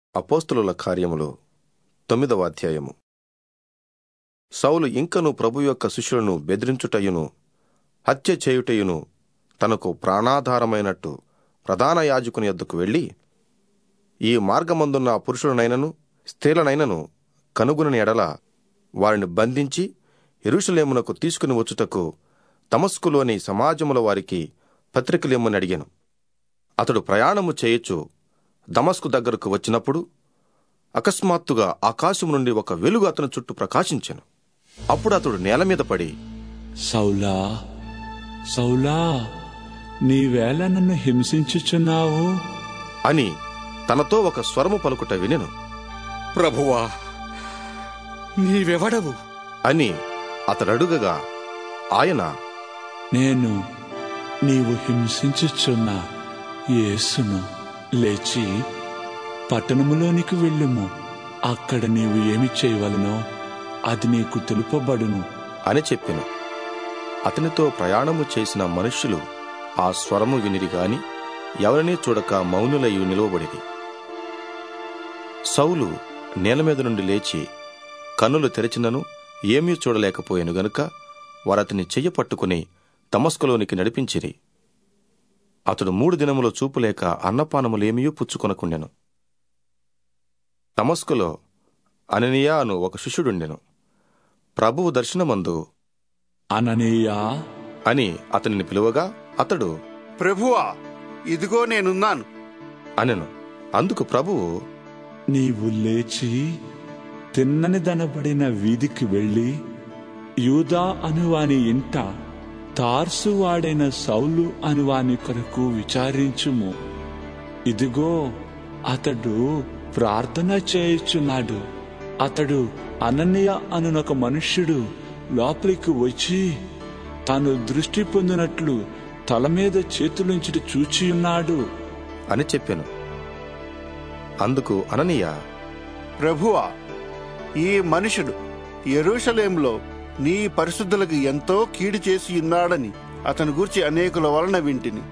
అపోస్తులుల కార్యములు తొమ్మిదవ అధ్యాయము సౌలు ఇంకను ప్రభు యొక్క శిష్యులను బెదిరించుటయును హత్య చేయుటయును తనకు ప్రాణాధారమైనట్టు ప్రధాన యాజకుని యొద్దకు వెళ్ళి ఈ మార్గమందున్న పురుషులనైనను స్త్రీలనైనను కనుగొనని ఎడల వారిని బంధించి ఎరుషలేమునకు తీసుకుని వచ్చుటకు తమస్కులోని సమాజముల వారికి పత్రికలిమ్మని అడిగాను అతడు ప్రయాణము చేయొచ్చు దమస్కు దగ్గరకు వచ్చినప్పుడు అకస్మాత్తుగా ఆకాశం నుండి ఒక వెలుగు అతని చుట్టూ ప్రకాశించెను అప్పుడు అతడు నేల మీద పడి సౌలా సౌలా నీవేళ నన్ను హింసించుచున్నావు అని తనతో ఒక స్వరము పలుకుట వినెను ప్రభువా నీవెవడవు అని అతడడుగగా ఆయన నేను నీవు హింసించుచున్న యేసును లేచి పట్టణములోనికి వెళ్ళుము అక్కడ నీవు ఏమి చేయవలనో అది నీకు తెలుపబడును అని చెప్పెను అతనితో ప్రయాణము చేసిన మనుష్యులు ఆ స్వరము వినిరి గాని ఎవరినీ చూడక మౌనులయ్యి నిలువబడిరి సౌలు నేల మీద నుండి లేచి కన్నులు తెరిచినను ఏమీ చూడలేకపోయాను గనుక వారతని చెయ్యి పట్టుకుని తమస్కులోనికి నడిపించిరి అతడు మూడు దినములు చూపులేక అన్నపానములేమియూ పుచ్చుకొనకుండెను తమస్కులో అననీయా అను ఒక శిష్యుడుండెను ప్రభువు దర్శనమందు అననీయా అని అతనిని పిలువగా అతడు ప్రభువా ఇదిగో నేనున్నాను అనెను అందుకు ప్రభువు నీవు లేచి తిన్నని దనబడిన వీధికి వెళ్ళి యూదా అనువాని ఇంట తార్సు వాడైన సౌలు అనువాని కొరకు విచారించుము ఇదిగో అతడు ప్రార్థన చేయుచున్నాడు అతడు అననీయ అనునొక మనుష్యుడు లోపలికి వచ్చి తాను దృష్టి పొందినట్లు తల మీద చేతులుంచి చూచియున్నాడు అని చెప్పెను అందుకు అననీయ ప్రభువా ఈ మనుషుడు యెరూషలేంలో నీ పరిశుద్ధులకు ఎంతో కీడు చేసి ఉన్నాడని అతని గూర్చి అనేకుల వలన వింటిని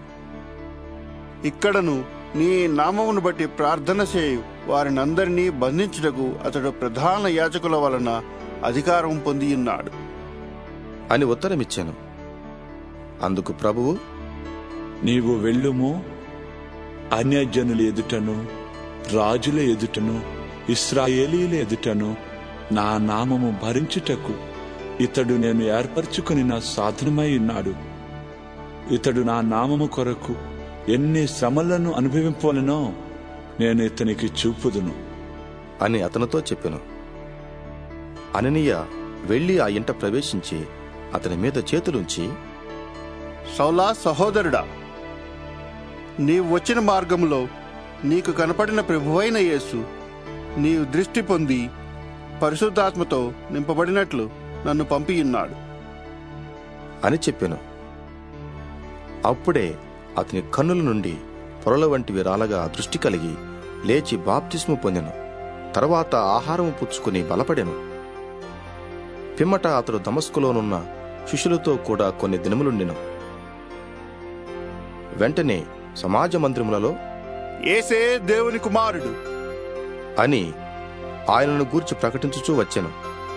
ఇక్కడను నీ నామమును బట్టి ప్రార్థన చేయు వారినందరినీ బంధించుటకు అతడు ప్రధాన యాజకుల వలన అధికారం పొంది ఉన్నాడు అని ఉత్తరమిచ్చాను అందుకు ప్రభువు నీవు వెళ్ళుము అన్యజనుల ఎదుటను రాజుల ఎదుటను ఇస్రాయేలీల ఎదుటను నా నామము భరించుటకు ఇతడు నేను ఏర్పరచుకుని నా సాధనమై ఉన్నాడు ఇతడు నా నామము కొరకు ఎన్ని శ్రమలను అనుభవింపాలనో నేను ఇతనికి చూపుదును అని అతనితో చెప్పెను అననీయ వెళ్లి ఆ ఇంట ప్రవేశించి అతని మీద చేతులుంచి సౌలా సహోదరుడా నీవు వచ్చిన మార్గంలో నీకు కనపడిన ప్రభువైన యేసు నీవు దృష్టి పొంది పరిశుద్ధాత్మతో నింపబడినట్లు నన్ను పంపియున్నాడు అని చెప్పెను అప్పుడే అతని కన్నుల నుండి పొరల వంటివి రాలగా దృష్టి కలిగి లేచి బాప్తిస్ము పొందెను తర్వాత ఆహారము పుచ్చుకుని బలపడెను పిమ్మట అతడు దమస్కులోనున్న శిష్యులతో కూడా కొన్ని దినములుండెను వెంటనే సమాజ మందిరములలో ఏసే దేవుని కుమారుడు అని ఆయనను గూర్చి ప్రకటించుచూ వచ్చెను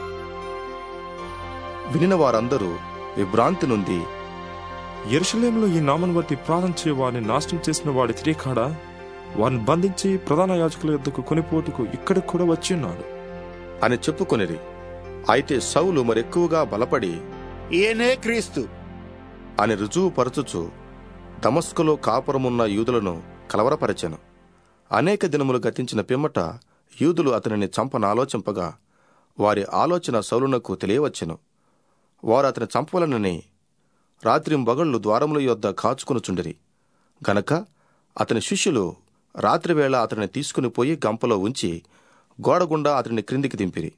వినిన వారందరూ విభ్రాంతి నుండి ఎరుషలేంలో ఈ నామను బట్టి ప్రార్థన చేయ వారిని నాశనం చేసిన వాడి తిరిగాడా వారిని బంధించి ప్రధాన యాజకుల యొద్దకు కొనిపోటుకు ఇక్కడికి కూడా వచ్చి ఉన్నాడు అని చెప్పుకొనిరి అయితే సౌలు మరెక్కువగా బలపడి ఈయనే క్రీస్తు అని రుజువుపరచుచు దమస్కులో కాపురమున్న యూదులను కలవరపరచెను అనేక దినములు గతించిన పిమ్మట యూదులు అతనిని చంపనాలోచింపగా వారి ఆలోచన సౌలునకు తెలియవచ్చెను వారు అతని చంపవలనని రాత్రింబగళ్ళు ద్వారముల యొద్ద కాచుకొనుచుండిరి గనక అతని శిష్యులు రాత్రివేళ అతనిని తీసుకుని పోయి గంపలో ఉంచి గోడగుండా అతనిని క్రిందికి దింపిరి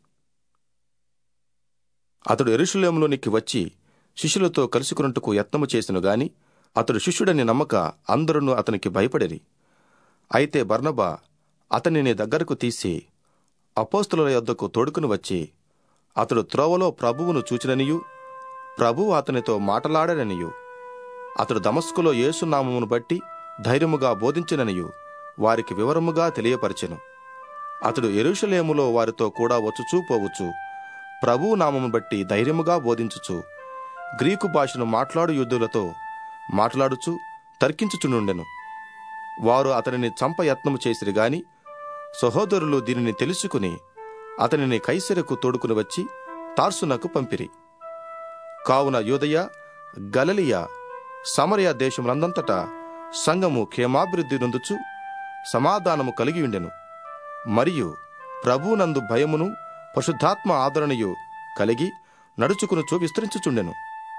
అతడు ఎరుషులేములోనికి వచ్చి శిష్యులతో కలుసుకున్నట్టుకు యత్నము చేసెను గాని అతడు శిష్యుడని నమ్మక అందరూ అతనికి భయపడిరి అయితే బర్నబా అతనిని దగ్గరకు తీసి అపోస్తుల యొద్దకు తోడుకుని వచ్చి అతడు త్రోవలో ప్రభువును చూచిననియు ప్రభువు అతనితో మాటలాడననియు అతడు దమస్కులో యేసునామమును బట్టి ధైర్యముగా బోధించిననియు వారికి వివరముగా తెలియపరిచెను అతడు ఎరుషలేములో వారితో కూడా వచ్చుచూ పోవచ్చు ప్రభువు నామము బట్టి ధైర్యముగా బోధించుచు గ్రీకు భాషను మాట్లాడు యుద్ధులతో మాట్లాడుచు తర్కించుచునుండెను వారు అతనిని చంప యత్నము చేసిరి గాని సహోదరులు దీనిని తెలుసుకుని అతనిని కైసరకు తోడుకుని వచ్చి తార్సునకు పంపిరి కావున యూదయ గలలియ సమరయ దేశములందంతటా సంఘము క్షేమాభివృద్ధి నొందుచు సమాధానము కలిగి ఉండెను మరియు ప్రభువునందు భయమును పశుద్ధాత్మ ఆదరణయు కలిగి నడుచుకునుచు విస్తరించుచుండెను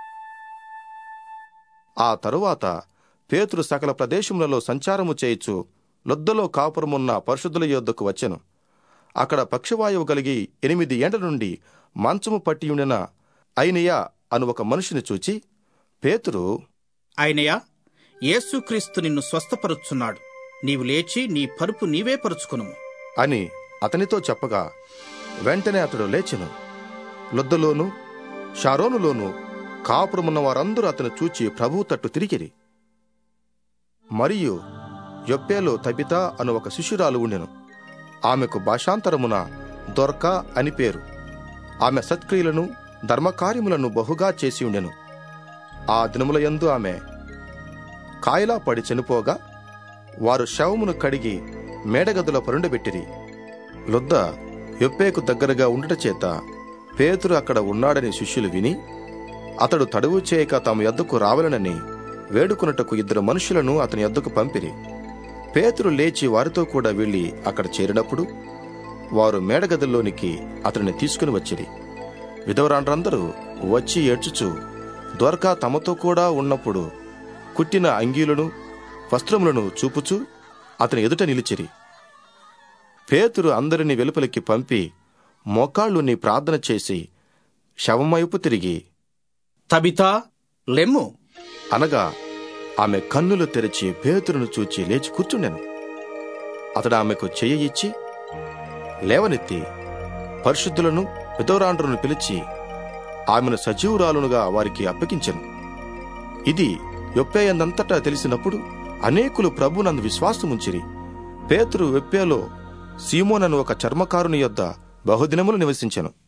ఆ తరువాత పేతురు సకల ప్రదేశములలో సంచారము చేయుచు లొద్దలో కాపురమున్న పరిశుద్ధుల యొద్దకు వచ్చెను అక్కడ పక్షవాయువు కలిగి ఎనిమిది ఏండ్ల నుండి మంచము పట్టియుండిన అయినయా అను ఒక మనిషిని చూచి పేతురు ఆయనయా యేసుక్రీస్తు నిన్ను స్వస్థపరుచున్నాడు నీవు లేచి నీ పరుపు నీవే పరుచుకునుము అని అతనితో చెప్పగా వెంటనే అతడు లేచెను లొద్దలోను షారోనులోను కాపురమున్న వారందరూ అతను చూచి ప్రభువు తట్టు తిరిగిరి మరియు యొప్పేలో తబిత అను ఒక శిష్యురాలు ఉండెను ఆమెకు భాషాంతరమున దొర్క అని పేరు ఆమె సత్క్రియలను ధర్మకార్యములను బహుగా చేసి ఉండెను ఆ దినములయందు ఆమె కాయలా పడి చనిపోగా వారు శవమును కడిగి మేడగదుల పరుండబెట్టిరి లొద్ద యొప్పేకు దగ్గరగా ఉండుట చేత పేతురు అక్కడ ఉన్నాడని శిష్యులు విని అతడు తడువు చేయక తమ యొద్దకు రావాలనని వేడుకొనుటకు ఇద్దరు మనుషులను అతని యొద్దకు పంపిరి పేతురు లేచి వారితో కూడా వెళ్లి అక్కడ చేరినప్పుడు వారు మేడగదుల్లోనికి అతనిని తీసుకుని వచ్చిరి విధవరాండ్రందరూ వచ్చి ఏడ్చుచు ద్వారకా తమతో కూడా ఉన్నప్పుడు కుట్టిన అంగీలను వస్త్రములను చూపుచూ అతని ఎదుట నిలిచిరి పేతురు అందరిని వెలుపలికి పంపి మోకాళ్ళుని ప్రార్థన చేసి శవమైపు తిరిగి తబితా లెమ్ము అనగా ఆమె కన్నులు తెరిచి పేతురును చూచి లేచి కూర్చుండెను అతడు ఆమెకు చెయ్యి ఇచ్చి లేవనెత్తి పరిశుద్ధులను విధవరాండ్రును పిలిచి ఆమెను సజీవురాలునుగా వారికి అప్పగించెను ఇది యొప్పేయందంతటా తెలిసినప్పుడు అనేకులు ప్రభునందు విశ్వాసముంచిరి పేతురు వెప్పేలో సీమోనను ఒక చర్మకారుని యొద్ద బహుదినములు నివసించెను